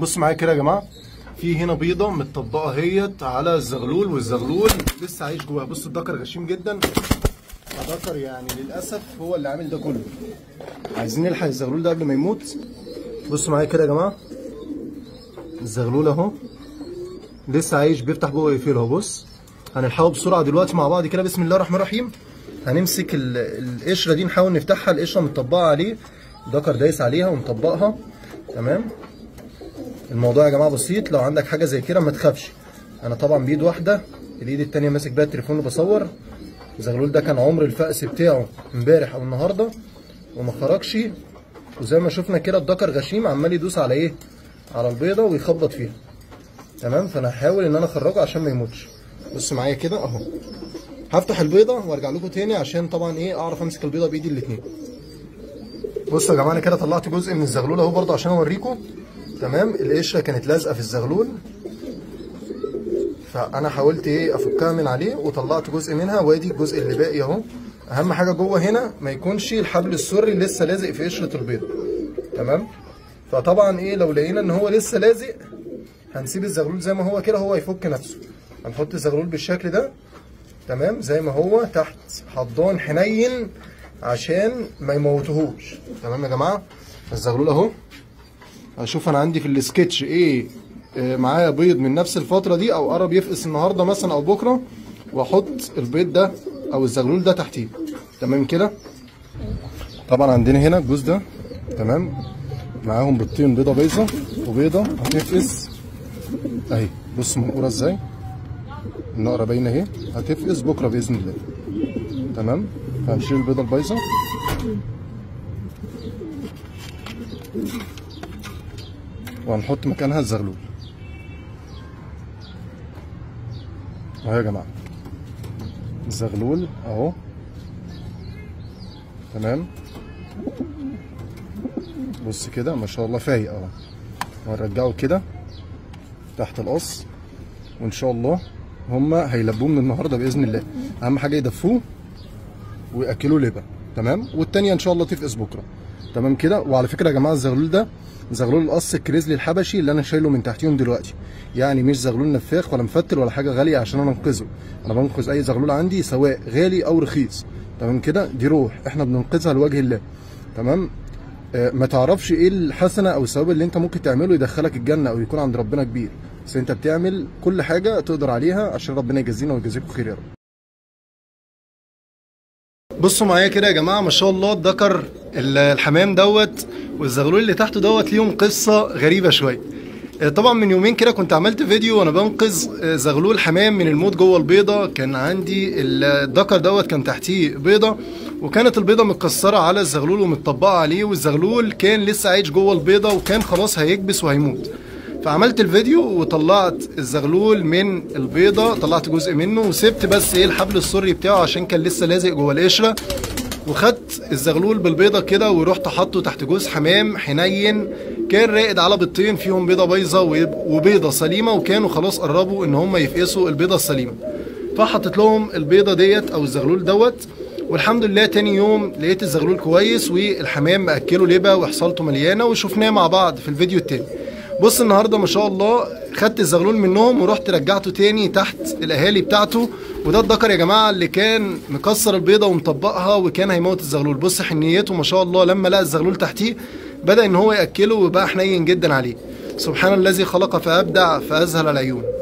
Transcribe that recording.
بص معايا كده يا جماعه في هنا بيضه متطبقه اهيت على الزغلول والزغلول لسه عايش جواها بص الدكر غشيم جدا الدكر يعني للاسف هو اللي عامل ده كله عايزين نلحق الزغلول ده قبل ما يموت بصوا معايا كده يا جماعه الزغلول اهو لسه عايش بيفتح بقه ويقفل اهو بص هنلحقه بسرعه دلوقتي مع بعض كده بسم الله الرحمن الرحيم هنمسك ال- القشره دي نحاول نفتحها القشره متطبقه عليه دكر دايس عليها ومطبقها تمام الموضوع يا جماعه بسيط لو عندك حاجه زي كده ما تخافش انا طبعا بايد واحده الايد التانيه ماسك بيها التليفون وبصور الزغلول ده كان عمر الفأس بتاعه امبارح او النهارده وما خرجش وزي ما شفنا كده الدكر غشيم عمال يدوس على ايه على البيضه ويخبط فيها تمام فانا هحاول ان انا اخرجه عشان ما يموتش بص معايا كده اهو هفتح البيضه وارجع لكم تاني عشان طبعا ايه اعرف امسك البيضه بايدي الاتنين بصوا يا جماعه انا كده طلعت جزء من الزغلول اهو برضه عشان اوريكم تمام القشره كانت لازقه في الزغلول فانا حاولت ايه افكها من عليه وطلعت جزء منها وادي الجزء اللي باقي اهو اهم حاجه جوه هنا ما يكونش الحبل السري لسه لازق في قشره البيض تمام فطبعا ايه لو لقينا ان هو لسه لازق هنسيب الزغلول زي ما هو كده هو يفك نفسه هنحط الزغلول بالشكل ده تمام زي ما هو تحت حضان حنين عشان ما يموتهوش تمام يا جماعه الزغلول اهو هشوف انا عندي في السكتش ايه آه، معايا بيض من نفس الفتره دي او قرب يفقس النهارده مثلا او بكره واحط البيض ده او الزغلول ده تحتيه تمام كده طبعا عندنا هنا الجوز ده تمام معاهم بيضتين بيضه بيضه وبيضه هتفقس اهي بص منقوره ازاي النقره باينه اهي هتفقس بكره باذن الله تمام فهنشيل البيضه البايظه وهنحط مكانها الزغلول اهو يا جماعه الزغلول اهو تمام بص كده ما شاء الله فايق اهو وهنرجعه كده تحت القص وان شاء الله هما هيلبوه من النهارده باذن الله اهم حاجه يدفوه وياكلوا لبن تمام والتانية ان شاء الله تفقس بكره تمام كده وعلى فكره يا جماعه الزغلول ده زغلول القص الكريزلي الحبشي اللي انا شايله من تحتيهم دلوقتي يعني مش زغلول نفاخ ولا مفتل ولا حاجه غاليه عشان انا انقذه انا بنقذ اي زغلول عندي سواء غالي او رخيص تمام كده دي روح احنا بننقذها لوجه الله تمام آه، ما تعرفش ايه الحسنه او الثواب اللي انت ممكن تعمله يدخلك الجنه او يكون عند ربنا كبير بس انت بتعمل كل حاجه تقدر عليها عشان ربنا يجازينا ويجازيكم خير يا رب بصوا معايا كده يا جماعه ما شاء الله الذكر ال- الحمام دوت والزغلول اللي تحته دوت ليهم قصه غريبه شويه آه، طبعا من يومين كده كنت عملت فيديو وانا بنقذ آه، زغلول حمام من الموت جوه البيضه كان عندي ال- الذكر دوت كان تحتيه بيضه وكانت البيضه متكسره على الزغلول ومتطبقه عليه والزغلول كان لسه عايش جوه البيضه وكان خلاص هيكبس وهيموت فعملت الفيديو وطلعت الزغلول من البيضه طلعت جزء منه وسبت بس ايه الحبل السري بتاعه عشان كان لسه لازق جوه القشره وخدت الزغلول بالبيضه كده ورحت حاطه تحت جوز حمام حنين كان راقد على بيضتين فيهم بيضه بايظه ويب- وبيضه سليمه وكانوا خلاص قربوا ان هم يفقسوا البيضه السليمه فحطيت لهم البيضه ديت او الزغلول دوت والحمد لله تاني يوم لقيت الزغلول كويس والحمام مأكله لبا وحصلته مليانه وشفناه مع بعض في الفيديو التاني بص النهارده ما شاء الله خدت الزغلول منهم ورحت رجعته تاني تحت الاهالي بتاعته وده الذكر يا جماعه اللي كان مكسر البيضه ومطبقها وكان هيموت الزغلول بص حنيته ما شاء الله لما لقى الزغلول تحتيه بدا ان هو ياكله وبقى حنين جدا عليه سبحان الذي خلق فابدع فازهل العيون